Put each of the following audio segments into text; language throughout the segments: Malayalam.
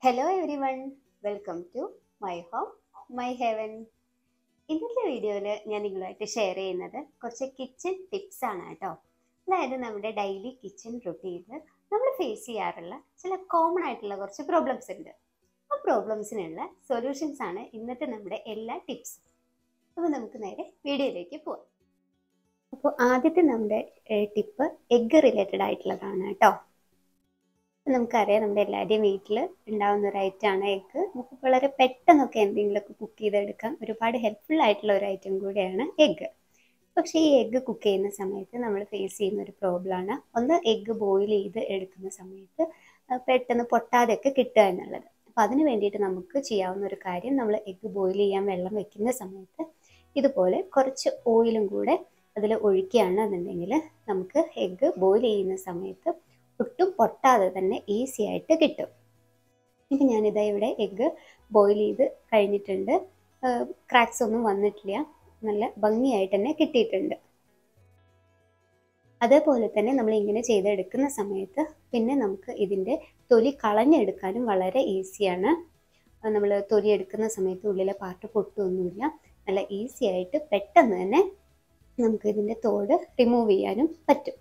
hello everyone welcome to my home my heaven ഇന്നത്തെ വീഡിയോയിൽ ഞാൻ നിങ്ങളുമായിട്ട് ഷെയർ ചെയ്യുന്നത് കുറച്ച് കിച്ചൺ ടിപ്സ് ആണ് കേട്ടോ അതായത് നമ്മുടെ ഡെയിലി കിച്ചൺ റുട്ടീനിൽ നമ്മൾ ഫേസ് ചെയ്യാറുള്ള ചില കോമൺ ആയിട്ടുള്ള കുറച്ച് പ്രോബ്ലംസ് ഉണ്ട് ആ പ്രോബ്ലംസിനുള്ള സൊല്യൂഷൻസ് ആണ് ഇന്നത്തെ നമ്മുടെ എല്ലാ ടിപ്സും അപ്പോൾ നമുക്ക് നേരെ വീഡിയോയിലേക്ക് പോവാം അപ്പോൾ ആദ്യത്തെ നമ്മുടെ ടിപ്പ് എഗ്ഗ് റിലേറ്റഡ് ആയിട്ടുള്ളതാണ് കേട്ടോ നമുക്കറിയാം നമ്മുടെ എല്ലാവരുടെയും വീട്ടിൽ ഉണ്ടാവുന്ന ഒരു ഐറ്റമാണ് എഗ്ഗ് നമുക്ക് വളരെ പെട്ടെന്നൊക്കെ എന്തെങ്കിലുമൊക്കെ കുക്ക് ചെയ്തെടുക്കാൻ ഒരുപാട് ഹെൽപ്ഫുൾ ആയിട്ടുള്ള ഒരു ഐറ്റം കൂടിയാണ് എഗ്ഗ് പക്ഷേ ഈ എഗ്ഗ് കുക്ക് ചെയ്യുന്ന സമയത്ത് നമ്മൾ ഫേസ് ചെയ്യുന്ന ഒരു പ്രോബ്ലമാണ് ഒന്ന് എഗ്ഗ് ബോയിൽ ചെയ്ത് എടുക്കുന്ന സമയത്ത് പെട്ടെന്ന് പൊട്ടാതെയൊക്കെ കിട്ടുക എന്നുള്ളത് അപ്പോൾ അതിന് വേണ്ടിയിട്ട് നമുക്ക് ചെയ്യാവുന്ന ഒരു കാര്യം നമ്മൾ എഗ്ഗ് ബോയിൽ ചെയ്യാൻ വെള്ളം വെക്കുന്ന സമയത്ത് ഇതുപോലെ കുറച്ച് ഓയിലും കൂടെ അതിൽ ഒഴിക്കുകയാണെന്നുണ്ടെങ്കിൽ നമുക്ക് എഗ്ഗ് ബോയിൽ ചെയ്യുന്ന സമയത്ത് ഒട്ടും പൊട്ടാതെ തന്നെ ഈസി ആയിട്ട് കിട്ടും ഇപ്പം ഞാനിതാ ഇവിടെ എഗ്ഗ് ബോയിൽ ചെയ്ത് കഴിഞ്ഞിട്ടുണ്ട് ക്രാക്സ് ഒന്നും വന്നിട്ടില്ല നല്ല ഭംഗിയായിട്ട് തന്നെ കിട്ടിയിട്ടുണ്ട് അതേപോലെ തന്നെ നമ്മൾ ഇങ്ങനെ ചെയ്തെടുക്കുന്ന സമയത്ത് പിന്നെ നമുക്ക് ഇതിൻ്റെ തൊലി കളഞ്ഞെടുക്കാനും വളരെ ഈസിയാണ് നമ്മൾ തൊലി എടുക്കുന്ന സമയത്ത് ഉള്ളിലെ പാർട്ട് പൊട്ടുമൊന്നുമില്ല നല്ല ഈസി ആയിട്ട് പെട്ടെന്ന് തന്നെ നമുക്ക് ഇതിൻ്റെ തോട് റിമൂവ് ചെയ്യാനും പറ്റും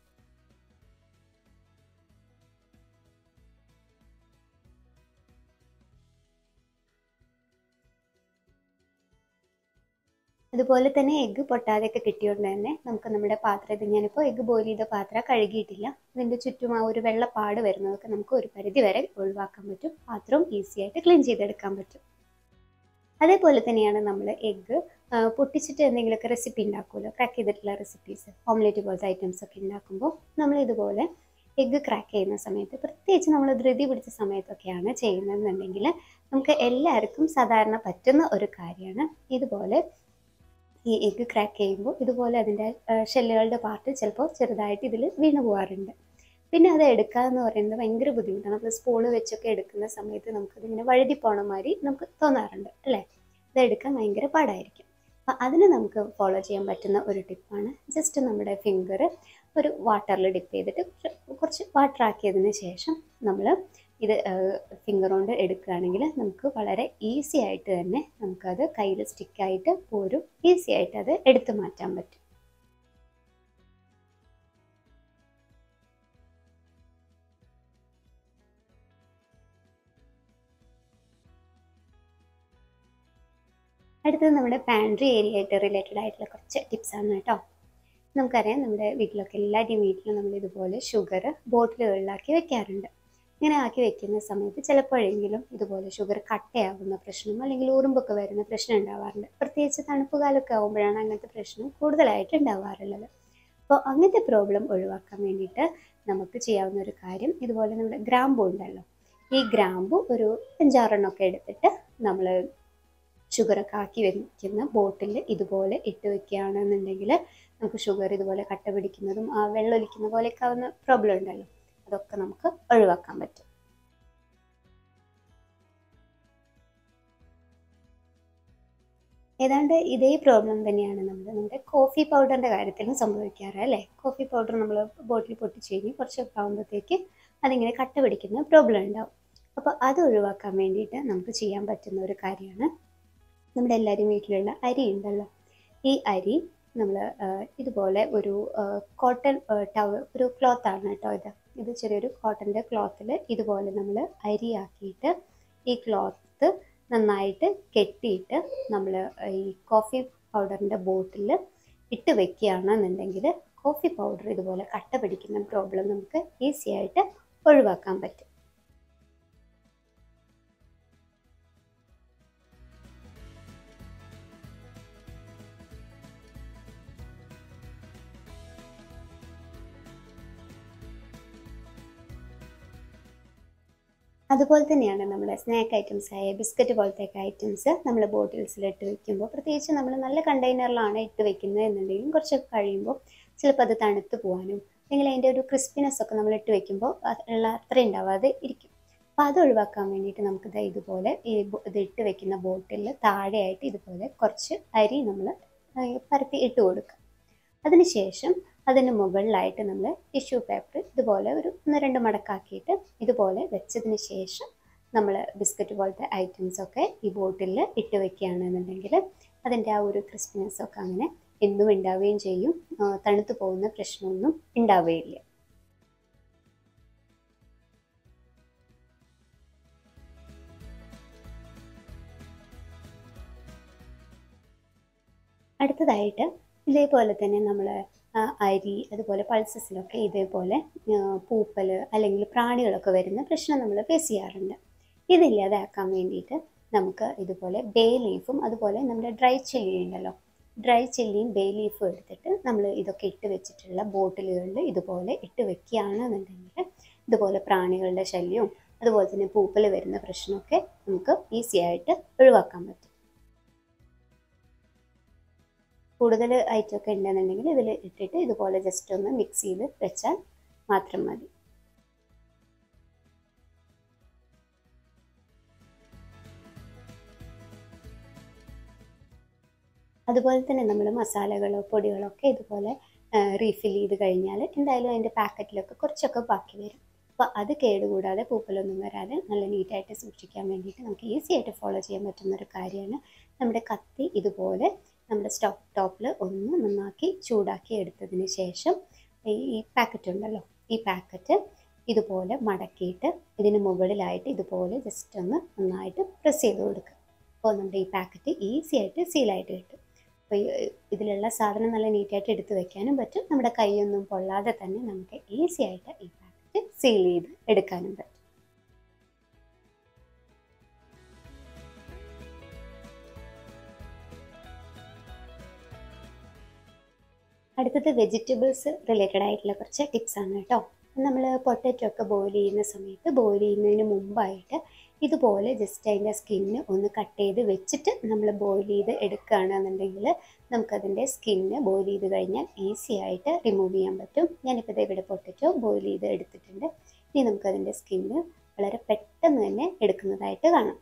അതുപോലെ തന്നെ എഗ്ഗ് പൊട്ടാതെയൊക്കെ കിട്ടിയോണ്ട് തന്നെ നമുക്ക് നമ്മുടെ പാത്രം ഇത് ഞാനിപ്പോൾ എഗ്ഗ് ബോയിൽ ചെയ്ത പാത്രം കഴുകിയിട്ടില്ല ഇതിൻ്റെ ചുറ്റും ആ ഒരു വെള്ളപ്പാട് വരുന്നതൊക്കെ നമുക്ക് ഒരു പരിധി വരെ ഒഴിവാക്കാൻ പറ്റും പാത്രവും ഈസി ആയിട്ട് ക്ലീൻ ചെയ്തെടുക്കാൻ പറ്റും അതേപോലെ തന്നെയാണ് നമ്മൾ എഗ്ഗ് പൊട്ടിച്ചിട്ട് എന്തെങ്കിലുമൊക്കെ റെസിപ്പി ഉണ്ടാക്കുമല്ലോ ക്രാക്ക് ചെയ്തിട്ടുള്ള റെസിപ്പീസ് ഓംലെറ്റ് പോലത്തെ ഐറ്റംസ് ഒക്കെ ഉണ്ടാക്കുമ്പോൾ നമ്മൾ ഇതുപോലെ എഗ്ഗ് ക്രാക്ക് ചെയ്യുന്ന സമയത്ത് പ്രത്യേകിച്ച് നമ്മൾ ധൃതി പിടിച്ച സമയത്തൊക്കെയാണ് ചെയ്യുന്നതെന്നുണ്ടെങ്കിൽ നമുക്ക് എല്ലാവർക്കും സാധാരണ പറ്റുന്ന ഒരു കാര്യമാണ് ഇതുപോലെ ഈ എഗ്ഗ് ക്രാക്ക് ചെയ്യുമ്പോൾ ഇതുപോലെ അതിൻ്റെ ഷെല്ലുകളുടെ പാർട്ട് ചിലപ്പോൾ ചെറുതായിട്ട് ഇതിൽ വീണു പോകാറുണ്ട് പിന്നെ അത് എടുക്കുക എന്ന് പറയുന്നത് ഭയങ്കര ബുദ്ധിമുട്ടാണ് നമ്മൾ സ്പൂണ് വെച്ചൊക്കെ എടുക്കുന്ന സമയത്ത് നമുക്കതിങ്ങനെ വഴുതി പോണ മാതിരി നമുക്ക് തോന്നാറുണ്ട് അല്ലേ ഇത് എടുക്കാൻ ഭയങ്കര പാടായിരിക്കും അപ്പം അതിന് നമുക്ക് ഫോളോ ചെയ്യാൻ പറ്റുന്ന ഒരു ടിപ്പാണ് ജസ്റ്റ് നമ്മുടെ ഫിംഗർ ഒരു വാട്ടറിൽ ഡിപ്പ് ചെയ്തിട്ട് കുറച്ച് വാട്ടർ ആക്കിയതിന് ശേഷം നമ്മൾ ഇത് ഫിംഗർ കൊണ്ട് എടുക്കുകയാണെങ്കിൽ നമുക്ക് വളരെ ഈസി ആയിട്ട് തന്നെ നമുക്കത് കയ്യിൽ സ്റ്റിക്കായിട്ട് പോരും ഈസി ആയിട്ട് അത് എടുത്തു മാറ്റാൻ പറ്റും അടുത്തത് നമ്മുടെ പാൻട്രി ഏരിയ ആയിട്ട് റിലേറ്റഡ് ആയിട്ടുള്ള കുറച്ച് ടിപ്സ് ആണ് കേട്ടോ നമുക്കറിയാം നമ്മുടെ വീട്ടിലൊക്കെ എല്ലാവരുടെയും വീട്ടിലും നമ്മൾ ഇതുപോലെ ഷുഗർ ബോട്ടിലുകളിലാക്കി വെക്കാറുണ്ട് ഇങ്ങനെ ആക്കി വെക്കുന്ന സമയത്ത് ചിലപ്പോഴെങ്കിലും ഇതുപോലെ ഷുഗർ കട്ടയാകുന്ന പ്രശ്നം അല്ലെങ്കിൽ ഉറുമ്പൊക്കെ വരുന്ന പ്രശ്നം ഉണ്ടാവാറുണ്ട് പ്രത്യേകിച്ച് തണുപ്പ് കാലമൊക്കെ ആകുമ്പോഴാണ് അങ്ങനത്തെ പ്രശ്നം കൂടുതലായിട്ട് ഉണ്ടാവാറുള്ളത് അപ്പോൾ അങ്ങനത്തെ പ്രോബ്ലം ഒഴിവാക്കാൻ വേണ്ടിയിട്ട് നമുക്ക് ചെയ്യാവുന്ന ഒരു കാര്യം ഇതുപോലെ നമ്മുടെ ഗ്രാമ്പു ഉണ്ടല്ലോ ഈ ഗ്രാമ്പു ഒരു അഞ്ചാറെണ്ണമൊക്കെ എടുത്തിട്ട് നമ്മൾ ഷുഗറൊക്കെ ആക്കി വെക്കുന്ന ബോട്ടിൽ ഇതുപോലെ ഇട്ട് വെക്കുകയാണെന്നുണ്ടെങ്കിൽ നമുക്ക് ഷുഗർ ഇതുപോലെ കട്ട പിടിക്കുന്നതും ആ വെള്ളമൊലിക്കുന്ന പോലെയൊക്കെ ആവുന്ന പ്രോബ്ലം ഉണ്ടല്ലോ അതൊക്കെ നമുക്ക് ഒഴിവാക്കാൻ പറ്റും ഏതാണ്ട് ഇതേ പ്രോബ്ലം തന്നെയാണ് നമ്മൾ നമ്മുടെ കോഫി പൗഡറിൻ്റെ കാര്യത്തിലും സംഭവിക്കാറ് അല്ലേ കോഫി പൗഡർ നമ്മൾ ബോട്ടിൽ പൊട്ടിച്ച് കഴിഞ്ഞ് കുറച്ചൊക്കെ ആകുമ്പോഴത്തേക്ക് അതിങ്ങനെ കട്ട പിടിക്കുന്ന പ്രോബ്ലം ഉണ്ടാവും അപ്പോൾ അത് ഒഴിവാക്കാൻ വേണ്ടിയിട്ട് നമുക്ക് ചെയ്യാൻ പറ്റുന്ന ഒരു കാര്യമാണ് നമ്മുടെ എല്ലാവരും വീട്ടിലുള്ള അരി ഉണ്ടല്ലോ ഈ അരി നമ്മൾ ഇതുപോലെ ഒരു കോട്ടൺ ടവ ഒരു ക്ലോത്താണ് കേട്ടോ ഇത് ഇത് ചെറിയൊരു കോട്ടൻ്റെ ക്ലോത്തിൽ ഇതുപോലെ നമ്മൾ അരിയാക്കിയിട്ട് ഈ ക്ലോത്ത് നന്നായിട്ട് കെട്ടിയിട്ട് നമ്മൾ ഈ കോഫി പൗഡറിൻ്റെ ബോട്ടിൽ ഇട്ട് വെക്കുകയാണെന്നുണ്ടെങ്കിൽ കോഫി പൗഡർ ഇതുപോലെ കട്ട പിടിക്കുന്ന പ്രോബ്ലം നമുക്ക് ഈസി ആയിട്ട് ഒഴിവാക്കാൻ പറ്റും അതുപോലെ തന്നെയാണ് നമ്മുടെ സ്നാക്ക് ഐറ്റംസ് ആയ ബിസ്ക്കറ്റ് പോലത്തെ ഐറ്റംസ് നമ്മൾ ബോട്ടിൽസിൽ ഇട്ട് വെക്കുമ്പോൾ പ്രത്യേകിച്ച് നമ്മൾ നല്ല കണ്ടെയ്നറിലാണ് ഇട്ട് വെക്കുന്നത് എന്നുണ്ടെങ്കിലും കുറച്ചൊക്കെ കഴിയുമ്പോൾ ചിലപ്പോൾ അത് തണുത്ത് പോകാനും അല്ലെങ്കിൽ അതിൻ്റെ ഒരു ക്രിസ്പിനെസ് ഒക്കെ നമ്മൾ ഇട്ട് വെക്കുമ്പോൾ ഉള്ള അത്ര ഉണ്ടാവാതെ ഇരിക്കും അപ്പോൾ അത് ഒഴിവാക്കാൻ വേണ്ടിയിട്ട് നമുക്കിത് ഇതുപോലെ ഈ ഇത് ഇട്ട് വെക്കുന്ന ബോട്ടിലിൽ താഴെയായിട്ട് ഇതുപോലെ കുറച്ച് അരി നമ്മൾ പരത്തി ഇട്ട് കൊടുക്കുക അതിനുശേഷം അതിന് മുകളിലായിട്ട് നമ്മൾ ടിഷ്യൂ പേപ്പർ ഇതുപോലെ ഒരു ഒന്ന് രണ്ട് മടക്കാക്കിയിട്ട് ഇതുപോലെ വെച്ചതിന് ശേഷം നമ്മൾ ബിസ്ക്കറ്റ് പോലത്തെ ഐറ്റംസ് ഒക്കെ ഈ ബോട്ടിലിൽ ഇട്ട് വെക്കുകയാണെന്നുണ്ടെങ്കിൽ അതിൻ്റെ ആ ഒരു ക്രിസ്പിനെസ് ഒക്കെ അങ്ങനെ എന്നും ഉണ്ടാവുകയും ചെയ്യും ആ, തണുത്തു പോകുന്ന പ്രശ്നമൊന്നും ഉണ്ടാവുകയില്ല അടുത്തതായിട്ട് ഇതേപോലെ തന്നെ നമ്മൾ അരി അതുപോലെ പൾസസിലൊക്കെ ഇതേപോലെ ആ, പൂപ്പല് അല്ലെങ്കിൽ പ്രാണികളൊക്കെ വരുന്ന പ്രശ്നം നമ്മൾ ഫേസ് ചെയ്യാറുണ്ട് ഇതില്ലാതാക്കാൻ വേണ്ടിയിട്ട് നമുക്ക് ഇതുപോലെ ബേ ലീഫും അതുപോലെ നമ്മുടെ ഡ്രൈ ചില്ലി ഉണ്ടല്ലോ ഡ്രൈ ചില്ലിയും ബേ ലീഫും എടുത്തിട്ട് നമ്മൾ ഇതൊക്കെ ഇട്ട് വെച്ചിട്ടുള്ള ബോട്ടിലുകളിൽ ഇതുപോലെ ഇട്ട് വെക്കുകയാണെന്നുണ്ടെങ്കിൽ ഇതുപോലെ പ്രാണികളുടെ ശല്യവും അതുപോലെ തന്നെ പൂപ്പൽ വരുന്ന പ്രശ്നമൊക്കെ നമുക്ക് ഈസി ആയിട്ട് ഒഴിവാക്കാൻ പറ്റും കൂടുതൽ ഐറ്റം ഒക്കെ ഉണ്ടെന്നുണ്ടെങ്കിൽ ഇതിൽ ഇട്ടിട്ട് ഇതുപോലെ ജസ്റ്റ് ഒന്ന് മിക്സ് ചെയ്ത് വെച്ചാൽ മാത്രം മതി അതുപോലെ തന്നെ നമ്മൾ മസാലകളോ പൊടികളോ ഒക്കെ ഇതുപോലെ റീഫിൽ ചെയ്ത് കഴിഞ്ഞാൽ എന്തായാലും അതിൻ്റെ പാക്കറ്റിലൊക്കെ കുറച്ചൊക്കെ ബാക്കി വരും അപ്പോൾ അത് കേടുകൂടാതെ പൂപ്പലൊന്നും വരാതെ നല്ല നീറ്റായിട്ട് സൂക്ഷിക്കാൻ വേണ്ടിയിട്ട് നമുക്ക് ഈസി ആയിട്ട് ഫോളോ ചെയ്യാൻ പറ്റുന്ന ഒരു കാര്യമാണ് നമ്മുടെ കത്തി ഇതുപോലെ നമ്മുടെ സ്റ്റോപ്പ് ടോപ്പിൽ ഒന്ന് നന്നാക്കി ചൂടാക്കി എടുത്തതിന് ശേഷം ഈ ഈ പാക്കറ്റ് ഉണ്ടല്ലോ ഈ പാക്കറ്റ് ഇതുപോലെ മടക്കിയിട്ട് ഇതിന് മുകളിലായിട്ട് ഇതുപോലെ ജസ്റ്റ് ഒന്ന് നന്നായിട്ട് പ്രസ് ചെയ്ത് കൊടുക്കുക അപ്പോൾ നമ്മുടെ ഈ പാക്കറ്റ് ഈസി ആയിട്ട് സീലായിട്ട് കിട്ടും അപ്പോൾ ഈ- ഇതിലുള്ള സാധനം നല്ല നീറ്റായിട്ട് എടുത്ത് വെക്കാനും പറ്റും നമ്മുടെ കൈയൊന്നും പൊള്ളാതെ തന്നെ നമുക്ക് ഈസി ആയിട്ട് ഈ പാക്കറ്റ് സീൽ ചെയ്ത് എടുക്കാനും പറ്റും അടുത്തത് വെജിറ്റബിൾസ് റിലേറ്റഡ് ആയിട്ടുള്ള കുറച്ച് ടിപ്സ് ആണ് കേട്ടോ നമ്മൾ പൊട്ടറ്റോ ഒക്കെ ബോയിൽ ചെയ്യുന്ന സമയത്ത് ബോയിൽ ചെയ്യുന്നതിന് മുമ്പായിട്ട് ഇതുപോലെ ജസ്റ്റ് അതിൻ്റെ സ്കിന്ന് ഒന്ന് കട്ട് ചെയ്ത് വെച്ചിട്ട് നമ്മൾ ബോയിൽ ചെയ്ത് എടുക്കുകയാണെന്നുണ്ടെങ്കിൽ നമുക്കതിൻ്റെ സ്കിന്ന് ബോയിൽ ചെയ്ത് കഴിഞ്ഞാൽ ഈസി ആയിട്ട് റിമൂവ് ചെയ്യാൻ പറ്റും ഞാനിപ്പോൾ ദേ ഇവിടെ പൊട്ടറ്റോ ബോയിൽ ചെയ്ത് എടുത്തിട്ടുണ്ട് ഇനി നമുക്കതിൻ്റെ സ്കിന്ന് വളരെ പെട്ടെന്ന് തന്നെ എടുക്കുന്നതായിട്ട് കാണാം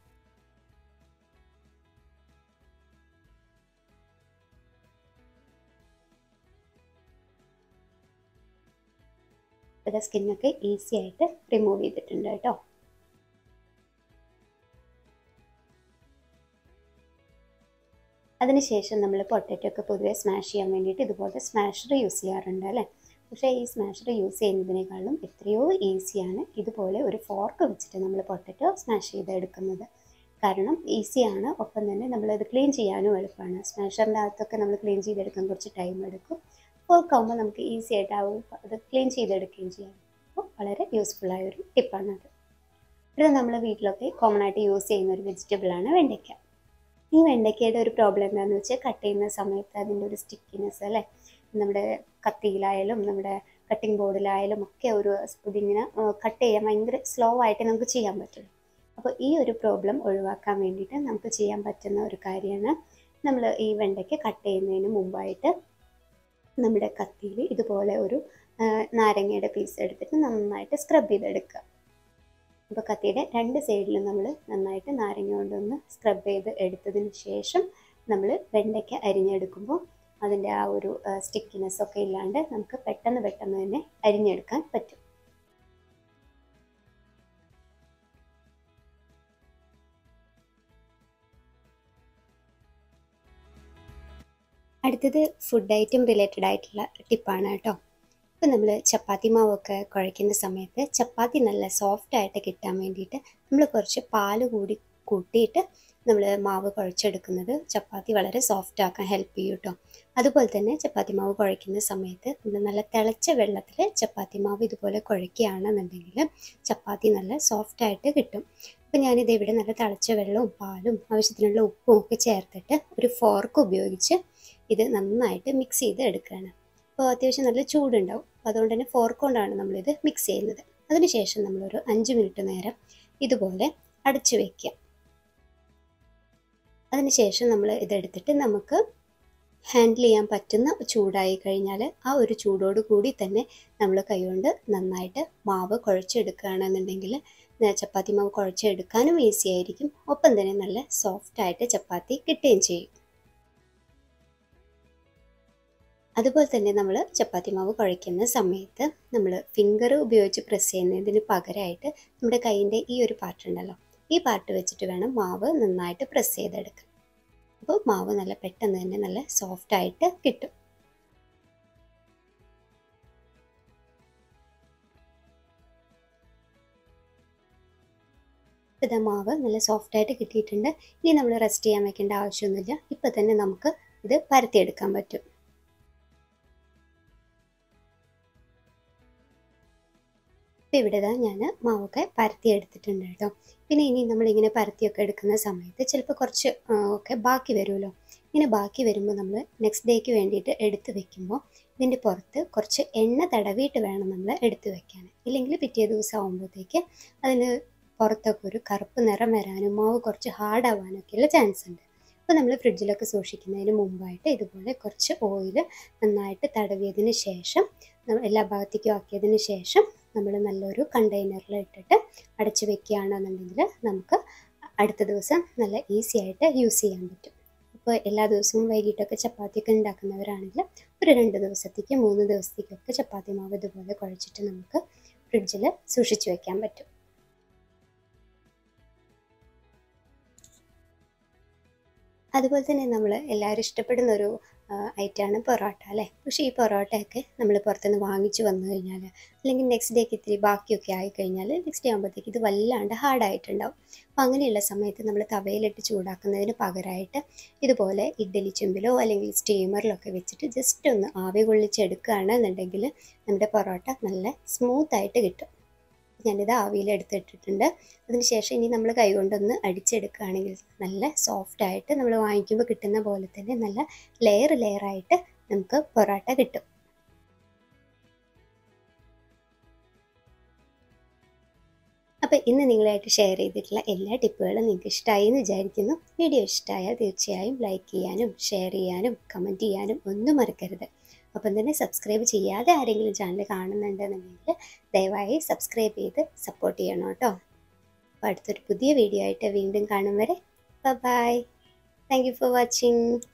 ഇവിടെ സ്കിന്നൊക്കെ ഈസി ആയിട്ട് റിമൂവ് ചെയ്തിട്ടുണ്ട് കേട്ടോ അതിനുശേഷം നമ്മൾ പൊട്ടറ്റോ ഒക്കെ പൊതുവെ സ്മാഷ് ചെയ്യാൻ വേണ്ടിയിട്ട് ഇതുപോലത്തെ സ്മാഷർ യൂസ് ചെയ്യാറുണ്ട് അല്ലേ പക്ഷേ ഈ സ്മാഷർ യൂസ് ചെയ്യുന്നതിനേക്കാളും എത്രയോ ഈസിയാണ് ഇതുപോലെ ഒരു ഫോർക്ക് വെച്ചിട്ട് നമ്മൾ പൊട്ടറ്റോ സ്മാഷ് ചെയ്തെടുക്കുന്നത് കാരണം ഈസിയാണ് ഒപ്പം തന്നെ നമ്മളത് ക്ലീൻ ചെയ്യാനും എളുപ്പമാണ് സ്മാഷറിൻ്റെ അകത്തൊക്കെ നമ്മൾ ക്ലീൻ ചെയ്തെടുക്കാൻ കുറച്ച് ടൈം എടുക്കും ഫോർക്കാകുമ്പോൾ നമുക്ക് ഈസി ആയിട്ട് ആ ഒരു അത് ക്ലീൻ ചെയ്തെടുക്കുകയും ചെയ്യാം അപ്പോൾ വളരെ യൂസ്ഫുൾ ആയ ഒരു ടിപ്പാണത് ഇത് നമ്മൾ വീട്ടിലൊക്കെ കോമൺ ആയിട്ട് യൂസ് ചെയ്യുന്ന ഒരു വെജിറ്റബിളാണ് വെണ്ടയ്ക്ക ഈ വെണ്ടയ്ക്കയുടെ ഒരു പ്രോബ്ലം എന്താണെന്ന് വെച്ചാൽ കട്ട് ചെയ്യുന്ന സമയത്ത് അതിൻ്റെ ഒരു സ്റ്റിക്കിനെസ് അല്ലേ നമ്മുടെ കത്തിയിലായാലും നമ്മുടെ കട്ടിംഗ് ബോർഡിലായാലും ഒക്കെ ഒരു ഇതിങ്ങനെ കട്ട് ചെയ്യാൻ ഭയങ്കര സ്ലോ ആയിട്ട് നമുക്ക് ചെയ്യാൻ പറ്റുള്ളൂ അപ്പോൾ ഈ ഒരു പ്രോബ്ലം ഒഴിവാക്കാൻ വേണ്ടിയിട്ട് നമുക്ക് ചെയ്യാൻ പറ്റുന്ന ഒരു കാര്യമാണ് നമ്മൾ ഈ വെണ്ടയ്ക്ക കട്ട് ചെയ്യുന്നതിന് മുമ്പായിട്ട് നമ്മുടെ കത്തിയിൽ ഇതുപോലെ ഒരു ആ, നാരങ്ങയുടെ പീസ് എടുത്തിട്ട് നന്നായിട്ട് സ്ക്രബ് ചെയ്തെടുക്കുക അപ്പോൾ കത്തിയുടെ രണ്ട് സൈഡിലും നമ്മൾ നന്നായിട്ട് നാരങ്ങ കൊണ്ടൊന്ന് സ്ക്രബ് ചെയ്ത് എടുത്തതിന് ശേഷം നമ്മൾ വെണ്ടയ്ക്ക അരിഞ്ഞെടുക്കുമ്പോൾ അതിൻ്റെ ആ ഒരു സ്റ്റിക്കിനെസ് ഒക്കെ ഇല്ലാണ്ട് നമുക്ക് പെട്ടെന്ന് പെട്ടെന്ന് തന്നെ അരിഞ്ഞെടുക്കാൻ പറ്റും അടുത്തത് ഫുഡ് ഐറ്റം റിലേറ്റഡ് ആയിട്ടുള്ള ടിപ്പാണ് കേട്ടോ ഇപ്പം നമ്മൾ ചപ്പാത്തി മാവൊക്കെ കുഴയ്ക്കുന്ന സമയത്ത് ചപ്പാത്തി നല്ല സോഫ്റ്റ് ആയിട്ട് കിട്ടാൻ വേണ്ടിയിട്ട് നമ്മൾ കുറച്ച് പാല് കൂടി കൂട്ടിയിട്ട് നമ്മൾ മാവ് കുഴച്ചെടുക്കുന്നത് ചപ്പാത്തി വളരെ സോഫ്റ്റ് ആക്കാൻ ഹെൽപ്പ് ചെയ്യും കേട്ടോ അതുപോലെ തന്നെ ചപ്പാത്തി മാവ് കുഴയ്ക്കുന്ന സമയത്ത് നമ്മൾ നല്ല തിളച്ച വെള്ളത്തിൽ ചപ്പാത്തി മാവ് ഇതുപോലെ കുഴയ്ക്കുകയാണെന്നുണ്ടെങ്കിൽ ചപ്പാത്തി നല്ല സോഫ്റ്റ് ആയിട്ട് കിട്ടും അപ്പോൾ ഞാനിത് ഇവിടെ നല്ല തിളച്ച വെള്ളവും പാലും ആവശ്യത്തിനുള്ള ഉപ്പും ഒക്കെ ചേർത്തിട്ട് ഒരു ഫോർക്ക് ഉപയോഗിച്ച് ഇത് നന്നായിട്ട് മിക്സ് ചെയ്ത് എടുക്കുകയാണ് അപ്പോൾ അത്യാവശ്യം നല്ല ചൂടുണ്ടാവും അപ്പോൾ അതുകൊണ്ട് തന്നെ ഫോർക്ക് കൊണ്ടാണ് നമ്മളിത് മിക്സ് ചെയ്യുന്നത് അതിനുശേഷം നമ്മളൊരു അഞ്ച് മിനിറ്റ് നേരം ഇതുപോലെ അടച്ചു വയ്ക്കുക അതിനുശേഷം നമ്മൾ ഇതെടുത്തിട്ട് നമുക്ക് ഹാൻഡിൽ ചെയ്യാൻ പറ്റുന്ന ചൂടായി കഴിഞ്ഞാൽ ആ ഒരു ചൂടോട് കൂടി തന്നെ നമ്മൾ കൈകൊണ്ട് നന്നായിട്ട് മാവ് കുഴച്ചെടുക്കുകയാണെന്നുണ്ടെങ്കിൽ ചപ്പാത്തി മാവ് കുഴച്ചെടുക്കാനും ഈസി ആയിരിക്കും ഒപ്പം തന്നെ നല്ല സോഫ്റ്റ് ആയിട്ട് ചപ്പാത്തി കിട്ടുകയും ചെയ്യും അതുപോലെ തന്നെ നമ്മൾ ചപ്പാത്തി മാവ് കുഴയ്ക്കുന്ന സമയത്ത് നമ്മൾ ഫിംഗർ ഉപയോഗിച്ച് പ്രസ് ചെയ്യുന്നതിന് പകരമായിട്ട് നമ്മുടെ കൈയിൻ്റെ ഈ ഒരു പാർട്ട് ഉണ്ടല്ലോ ഈ പാർട്ട് വെച്ചിട്ട് വേണം മാവ് നന്നായിട്ട് പ്രസ് ചെയ്തെടുക്കാൻ അപ്പോൾ മാവ് നല്ല പെട്ടെന്ന് തന്നെ നല്ല സോഫ്റ്റ് ആയിട്ട് കിട്ടും ഇതാ മാവ് നല്ല സോഫ്റ്റ് ആയിട്ട് കിട്ടിയിട്ടുണ്ട് ഇനി നമ്മൾ റെസ്റ്റ് ചെയ്യാൻ വെക്കേണ്ട ആവശ്യമൊന്നുമില്ല ഇപ്പം തന്നെ നമുക്ക് ഇത് പരത്തിയെടുക്കാൻ പറ്റും ഇപ്പം ഇവിടെ ഇതാ ഞാൻ മാവൊക്കെ പരത്തി എടുത്തിട്ടുണ്ട് കേട്ടോ പിന്നെ ഇനി നമ്മളിങ്ങനെ പരത്തിയൊക്കെ എടുക്കുന്ന സമയത്ത് ചിലപ്പോൾ കുറച്ച് ഒക്കെ ബാക്കി വരുമല്ലോ ഇങ്ങനെ ബാക്കി വരുമ്പോൾ നമ്മൾ നെക്സ്റ്റ് ഡേക്ക് വേണ്ടിയിട്ട് എടുത്ത് വെക്കുമ്പോൾ ഇതിൻ്റെ പുറത്ത് കുറച്ച് എണ്ണ തടവിയിട്ട് വേണം നമ്മൾ എടുത്ത് വെക്കാൻ ഇല്ലെങ്കിൽ പിറ്റേ ദിവസം ആകുമ്പോഴത്തേക്ക് അതിന് പുറത്തൊക്കെ ഒരു കറുപ്പ് നിറം വരാനും മാവ് കുറച്ച് ഹാർഡ് ആവാനൊക്കെയുള്ള ചാൻസ് ഉണ്ട് അപ്പോൾ നമ്മൾ ഫ്രിഡ്ജിലൊക്കെ സൂക്ഷിക്കുന്നതിന് മുമ്പായിട്ട് ഇതുപോലെ കുറച്ച് ഓയിൽ നന്നായിട്ട് തടവിയതിന് ശേഷം എല്ലാ ഭാഗത്തേക്കും ആക്കിയതിന് ശേഷം നമ്മൾ നല്ലൊരു കണ്ടെയ്നറിൽ ഇട്ടിട്ട് അടച്ച് വെക്കുകയാണെന്നുണ്ടെങ്കിൽ നമുക്ക് അടുത്ത ദിവസം നല്ല ഈസി ആയിട്ട് യൂസ് ചെയ്യാൻ പറ്റും ഇപ്പോൾ എല്ലാ ദിവസവും വൈകിട്ടൊക്കെ ചപ്പാത്തിയൊക്കെ ഉണ്ടാക്കുന്നവരാണെങ്കിൽ ഒരു രണ്ട് ദിവസത്തേക്ക് മൂന്ന് ദിവസത്തേക്കൊക്കെ ചപ്പാത്തി മാവ് ഇതുപോലെ കുഴച്ചിട്ട് നമുക്ക് ഫ്രിഡ്ജിൽ സൂക്ഷിച്ച് വെക്കാൻ പറ്റും അതുപോലെ തന്നെ നമ്മൾ എല്ലാവരും ഇഷ്ടപ്പെടുന്ന ഒരു ഐറ്റമാണ് പൊറോട്ട അല്ലേ പക്ഷേ ഈ പൊറോട്ടയൊക്കെ നമ്മൾ പുറത്തുനിന്ന് വാങ്ങിച്ചു വന്നു കഴിഞ്ഞാൽ അല്ലെങ്കിൽ നെക്സ്റ്റ് ഡേക്ക് ഇത്തിരി ബാക്കിയൊക്കെ ആയിക്കഴിഞ്ഞാൽ നെക്സ്റ്റ് ഡേ ആകുമ്പോഴത്തേക്ക് ഇത് വല്ലാണ്ട് ഹാർഡായിട്ടുണ്ടാവും അപ്പം അങ്ങനെയുള്ള സമയത്ത് നമ്മൾ തവയിലിട്ട് ചൂടാക്കുന്നതിന് പകരമായിട്ട് ഇതുപോലെ ഇഡ്ഡലി ചെമ്പിലോ അല്ലെങ്കിൽ സ്റ്റീമറിലൊക്കെ വെച്ചിട്ട് ജസ്റ്റ് ഒന്ന് ആവി കൊള്ളിച്ചെടുക്കുകയാണെന്നുണ്ടെങ്കിൽ നമ്മുടെ പൊറോട്ട നല്ല സ്മൂത്തായിട്ട് കിട്ടും ഞാനിത് ആവിയിൽ എടുത്തിട്ടിട്ടുണ്ട് അതിനുശേഷം ഇനി നമ്മൾ കൈകൊണ്ടൊന്ന് അടിച്ചെടുക്കുകയാണെങ്കിൽ നല്ല സോഫ്റ്റ് ആയിട്ട് നമ്മൾ വാങ്ങിക്കുമ്പോൾ കിട്ടുന്ന പോലെ തന്നെ നല്ല ലെയർ ലെയറായിട്ട് നമുക്ക് പൊറോട്ട കിട്ടും അപ്പോൾ ഇന്ന് നിങ്ങളായിട്ട് ഷെയർ ചെയ്തിട്ടുള്ള എല്ലാ ടിപ്പുകളും നിങ്ങൾക്ക് ഇഷ്ടമായി എന്ന് വിചാരിക്കുന്നു വീഡിയോ ഇഷ്ടമായാൽ തീർച്ചയായും ലൈക്ക് ചെയ്യാനും ഷെയർ ചെയ്യാനും കമൻറ്റ് ചെയ്യാനും ഒന്നും മറക്കരുത് അപ്പം തന്നെ സബ്സ്ക്രൈബ് ചെയ്യാതെ ആരെങ്കിലും ചാനൽ കാണുന്നുണ്ടെന്നുണ്ടെങ്കിൽ ദയവായി സബ്സ്ക്രൈബ് ചെയ്ത് സപ്പോർട്ട് ചെയ്യണം കേട്ടോ അപ്പോൾ അടുത്തൊരു പുതിയ വീഡിയോ ആയിട്ട് വീണ്ടും കാണും വരെ bye thank you for watching